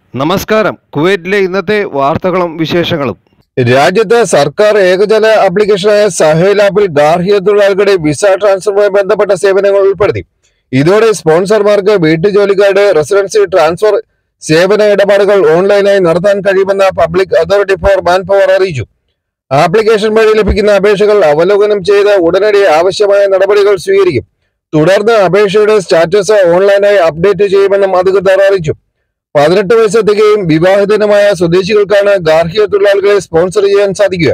നമസ്കാരം കുവൈറ്റിലെ ഇന്നത്തെ വാർത്തകളും വിശേഷങ്ങളും രാജ്യത്തെ സർക്കാർ ഏകജാല ആപ്ലിക്കേഷനായ സഹേൽ ആപ്പിൽ ഗാർഹിക തൊഴിലാളികളുടെ വിസ ട്രാൻസ്ഫറുമായി ബന്ധപ്പെട്ട സേവനങ്ങൾ ഉൾപ്പെടുത്തി ഇതോടെ സ്പോൺസർമാർക്ക് വീട്ടുജോലിക്കാരുടെ റെസിഡൻസി ട്രാൻസ്ഫർ സേവന ഇടപാടുകൾ ഓൺലൈനായി നടത്താൻ കഴിയുമെന്ന് public authority for manpower അറിയിച്ചു ആപ്ലിക്കേഷൻ വഴി ലഭിക്കുന്ന അപേക്ഷകൾ അവലോകനം ചെയ്ത് ഉടനടി ആവശ്യമായ നടപടികൾ സ്വീകരിക്കും തുടർന്ന് അപേക്ഷയുടെ സ്റ്റാറ്റസ് ഓൺലൈനായി അപ്ഡേറ്റ് ചെയ്യുമെന്നും അധികൃതർ അറിയിച്ചു പതിനെട്ട് വയസ്സെത്തുകയും വിവാഹിതനുമായ സ്വദേശികൾക്കാണ് ഗാർഹിക തൊഴിലാളികളെ സ്പോൺസർ ചെയ്യാൻ സാധിക്കുക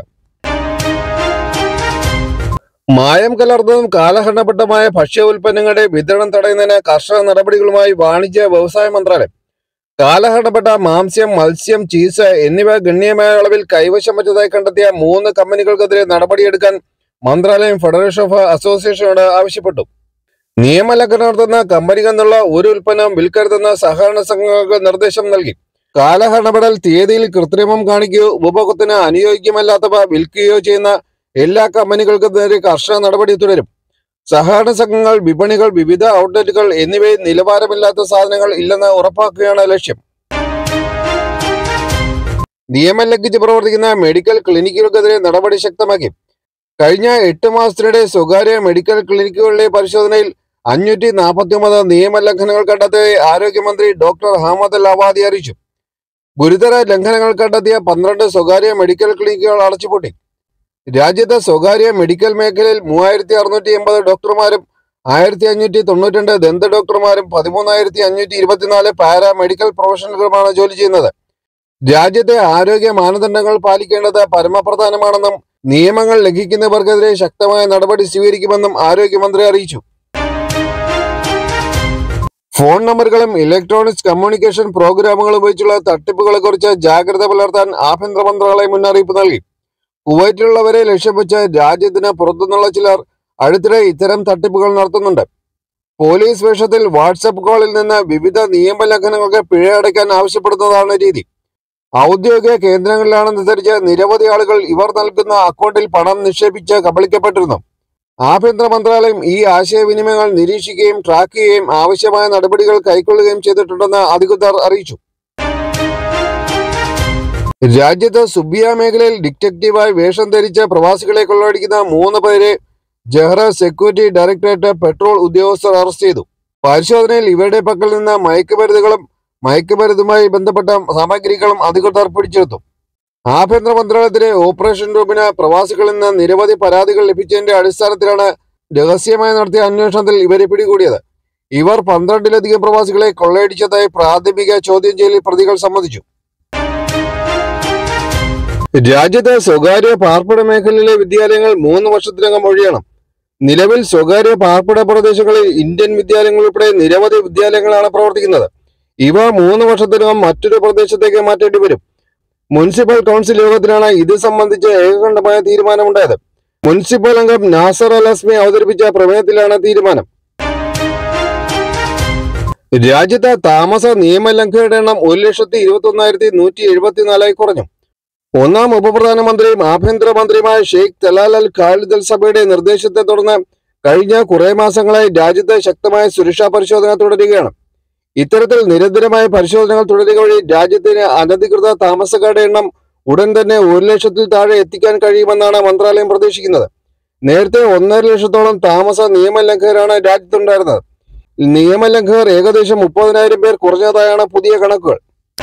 മായം കലർന്നതും കാലഹരണപ്പെട്ടതുമായ ഭക്ഷ്യ ഉൽപ്പന്നങ്ങളുടെ വിതരണം തടയുന്നതിന് കർശന നടപടികളുമായി വാണിജ്യ വ്യവസായ മന്ത്രാലയം കാലഹരണപ്പെട്ട മാംസ്യം മത്സ്യം ചീസ് എന്നിവ ഗണ്യമായ അളവിൽ കൈവശം വച്ചതായി കണ്ടെത്തിയ മൂന്ന് കമ്പനികൾക്കെതിരെ നടപടിയെടുക്കാൻ മന്ത്രാലയം ഫെഡറേഷൻ ഓഫ് അസോസിയേഷനോട് ആവശ്യപ്പെട്ടു നിയമലംഘനം നടത്തുന്ന കമ്പനികൾ നിന്നുള്ള ഒരു ഉൽപ്പന്നം വിൽക്കരുതെന്ന് സഹകരണ സംഘങ്ങൾക്ക് നിർദ്ദേശം നൽകി കാലഹരണപ്പെടൽ തീയതിയിൽ കൃത്രിമം കാണിക്കുകയോ ഉപഭോഗത്തിന് അനുയോജ്യമല്ലാത്തവ വിൽക്കുകയോ ചെയ്യുന്ന എല്ലാ കമ്പനികൾക്കെതിരെ കർശന നടപടി തുടരും സഹകരണ സംഘങ്ങൾ വിപണികൾ വിവിധ ഔട്ട്ലെറ്റുകൾ എന്നിവയിൽ നിലവാരമില്ലാത്ത സാധനങ്ങൾ ഇല്ലെന്ന് ഉറപ്പാക്കുകയാണ് ലക്ഷ്യം നിയമം ലംഘിച്ച് പ്രവർത്തിക്കുന്ന മെഡിക്കൽ ക്ലിനിക്കുകൾക്കെതിരെ നടപടി ശക്തമാക്കി കഴിഞ്ഞ എട്ട് മാസത്തിനിടെ സ്വകാര്യ മെഡിക്കൽ ക്ലിനിക്കുകളിലെ പരിശോധനയിൽ അഞ്ഞൂറ്റി നാൽപ്പത്തി ഒമ്പത് നിയമലംഘനങ്ങൾ കണ്ടെത്തിയ ആരോഗ്യമന്ത്രി ഡോക്ടർ അഹമ്മദ് അൽ അവാദി അറിയിച്ചു ഗുരുതര ലംഘനങ്ങൾ കണ്ടെത്തിയ പന്ത്രണ്ട് സ്വകാര്യ മെഡിക്കൽ ക്ലിനിക്കുകൾ അടച്ചുപൂട്ടി രാജ്യത്തെ സ്വകാര്യ മെഡിക്കൽ മേഖലയിൽ മൂവായിരത്തി അറുന്നൂറ്റി എൺപത് ഡോക്ടർമാരും ആയിരത്തി അഞ്ഞൂറ്റി തൊണ്ണൂറ്റി രണ്ട് ദന്ത ഡോക്ടർമാരും പതിമൂന്നായിരത്തി അഞ്ഞൂറ്റി ഇരുപത്തിനാല് പാരാ മെഡിക്കൽ പ്രൊഫഷണലുകളുമാണ് ജോലി ചെയ്യുന്നത് രാജ്യത്തെ ആരോഗ്യ മാനദണ്ഡങ്ങൾ പാലിക്കേണ്ടത് പരമപ്രധാനമാണെന്നും നിയമങ്ങൾ ലംഘിക്കുന്നവർക്കെതിരെ ശക്തമായ നടപടി സ്വീകരിക്കുമെന്നും ആരോഗ്യമന്ത്രി അറിയിച്ചു ഫോൺ നമ്പറുകളും ഇലക്ട്രോണിക്സ് കമ്മ്യൂണിക്കേഷൻ പ്രോഗ്രാമുകളും ഉപയോഗിച്ചുള്ള തട്ടിപ്പുകളെ കുറിച്ച് ജാഗ്രത പുലർത്താൻ ആഭ്യന്തര മന്ത്രാലയം മുന്നറിയിപ്പ് നൽകി കുവൈറ്റിലുള്ളവരെ ലക്ഷ്യം വെച്ച് രാജ്യത്തിന് പുറത്തുനിന്നുള്ള ചിലർ അടുത്തിടെ ഇത്തരം തട്ടിപ്പുകൾ നടത്തുന്നുണ്ട് പോലീസ് വേഷത്തിൽ വാട്സപ്പ് കോളിൽ നിന്ന് വിവിധ നിയമലംഘനങ്ങൾക്ക് പിഴ അടയ്ക്കാൻ ആവശ്യപ്പെടുന്നതാണ് രീതി ഔദ്യോഗിക കേന്ദ്രങ്ങളിലാണെന്ന് ധരിച്ച് നിരവധി ആളുകൾ ഇവർ നൽകുന്ന അക്കൗണ്ടിൽ പണം നിക്ഷേപിച്ച് കബളിക്കപ്പെട്ടിരുന്നു ആഭ്യന്തര മന്ത്രാലയം ഈ ആശയവിനിമയങ്ങൾ നിരീക്ഷിക്കുകയും ട്രാക്ക് ചെയ്യുകയും ആവശ്യമായ നടപടികൾ കൈക്കൊള്ളുകയും ചെയ്തിട്ടുണ്ടെന്ന് അധികൃതർ അറിയിച്ചു രാജ്യത്ത് സുബിയ മേഖലയിൽ ഡിറ്റക്റ്റീവായി വേഷം ധരിച്ച പ്രവാസികളെ കൊള്ളയടിക്കുന്ന മൂന്ന് പേരെ ജഹ്റ സെക്യൂരിറ്റി ഡയറക്ടറേറ്റ് പെട്രോൾ ഉദ്യോഗസ്ഥർ അറസ്റ്റ് ചെയ്തു പരിശോധനയിൽ ഇവരുടെ പക്കൽ നിന്ന് മയക്കുമരുന്നുകളും മയക്കുമരുന്നുമായി ബന്ധപ്പെട്ട സാമഗ്രികളും അധികൃതർ പിടിച്ചെടുത്തു ആഭ്യന്തര മന്ത്രാലയത്തിലെ ഓപ്പറേഷൻ റൂമിന് പ്രവാസികളിൽ നിന്ന് നിരവധി പരാതികൾ ലഭിച്ചതിന്റെ അടിസ്ഥാനത്തിലാണ് രഹസ്യമായി നടത്തിയ അന്വേഷണത്തിൽ ഇവരെ പിടികൂടിയത് ഇവർ പന്ത്രണ്ടിലധികം പ്രവാസികളെ കൊള്ളയടിച്ചതായി പ്രാഥമിക ചോദ്യം ചെയ്യലിൽ പ്രതികൾ സമ്മതിച്ചു രാജ്യത്തെ സ്വകാര്യ പാർപ്പിട മേഖലയിലെ വിദ്യാലയങ്ങൾ മൂന്ന് വർഷത്തിനകം ഒഴിയണം നിലവിൽ സ്വകാര്യ പാർപ്പിട പ്രദേശങ്ങളിൽ ഇന്ത്യൻ വിദ്യാലയങ്ങൾ ഉൾപ്പെടെ നിരവധി വിദ്യാലയങ്ങളാണ് പ്രവർത്തിക്കുന്നത് ഇവ മൂന്ന് വർഷത്തിനകം മറ്റൊരു പ്രദേശത്തേക്ക് മാറ്റേണ്ടി വരും മുനിസിപ്പൽ കൗൺസിൽ യോഗത്തിലാണ് ഇത് സംബന്ധിച്ച് ഏകകണ്ഠമായ തീരുമാനമുണ്ടായത് മുനിസിപ്പൽ അംഗം നാസർ അൽ അസ്മി അവതരിപ്പിച്ച പ്രമേയത്തിലാണ് തീരുമാനം രാജ്യത്തെ താമസ നിയമലംഘനയുടെ എണ്ണം ഒരു ലക്ഷത്തി ഇരുപത്തി ഒന്നായിരത്തി നൂറ്റി എഴുപത്തിനാലായി കുറഞ്ഞു ഒന്നാം ഉപപ്രധാനമന്ത്രിയും ആഭ്യന്തരമന്ത്രിയുമായ Sheikh Talal Al Khalid Al സഭയുടെ നിർദ്ദേശത്തെ തുടർന്ന് കഴിഞ്ഞ കുറെ മാസങ്ങളായി രാജ്യത്ത് ശക്തമായ സുരക്ഷാ പരിശോധന തുടരുകയാണ് ഇത്തരത്തിൽ നിരന്തരമായ പരിശോധനകൾ തുടരുക വഴി രാജ്യത്തിന് അനധികൃത താമസക്കാരുടെ എണ്ണം ഉടൻ തന്നെ ഒരു ലക്ഷത്തിൽ താഴെ എത്തിക്കാൻ കഴിയുമെന്നാണ് മന്ത്രാലയം പ്രതീക്ഷിക്കുന്നത് നേരത്തെ ഒന്നര ലക്ഷത്തോളം താമസ നിയമലംഘകരാണ് രാജ്യത്തുണ്ടായിരുന്നത് നിയമലംഘകർ ഏകദേശം മുപ്പതിനായിരം പേർ കുറഞ്ഞതായാണ് പുതിയ കണക്കുകൾ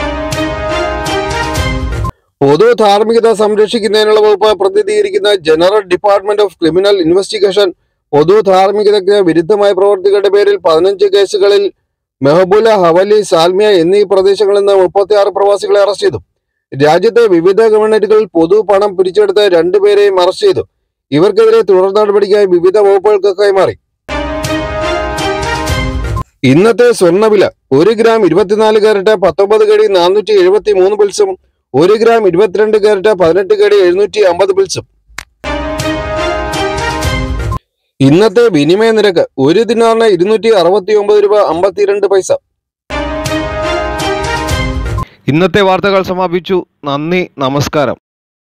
പൊതു ധാർമ്മികത സംരക്ഷിക്കുന്നതിനുള്ള വകുപ്പ് പ്രതിനിധീകരിക്കുന്ന general department of criminal investigation പൊതു ധാർമ്മികതയ്ക്ക് വിരുദ്ധമായ പ്രവർത്തികളുടെ പേരിൽ പതിനഞ്ച് കേസുകളിൽ മെഹബൂല ഹവലി സാൽമിയ എന്നീ പ്രദേശങ്ങളിൽ നിന്ന് മുപ്പത്തിയാറ് പ്രവാസികളെ അറസ്റ്റ് ചെയ്തു രാജ്യത്തെ വിവിധ ഗവൺമെന്റുകളിൽ പൊതു പണം പിരിച്ചെടുത്ത രണ്ടുപേരെയും അറസ്റ്റ് ചെയ്തു ഇവർക്കെതിരെ തുടർ നടപടിക്കായി വിവിധ വകുപ്പുകൾക്ക് കൈമാറി ഇന്നത്തെ സ്വർണ്ണവില ഒരു ഗ്രാം ഇരുപത്തിനാല് കാരറ്റ് പത്തൊമ്പത് കടി നാനൂറ്റി എഴുപത്തി മൂന്ന് പിൽസും ഒരു ഗ്രാം ഇരുപത്തിരണ്ട് കാരറ്റ് പതിനെട്ട് കടി എഴുന്നൂറ്റി അമ്പത് പിൽസും ഇന്നത്തെ വിനിമയ നിരക്ക് ഒരു ദിനാറിന് ഇരുന്നൂറ്റി അറുപത്തി ഒമ്പത് രൂപ അമ്പത്തിരണ്ട് പൈസ ഇന്നത്തെ വാർത്തകൾ സമാപിച്ചു നന്ദി നമസ്കാരം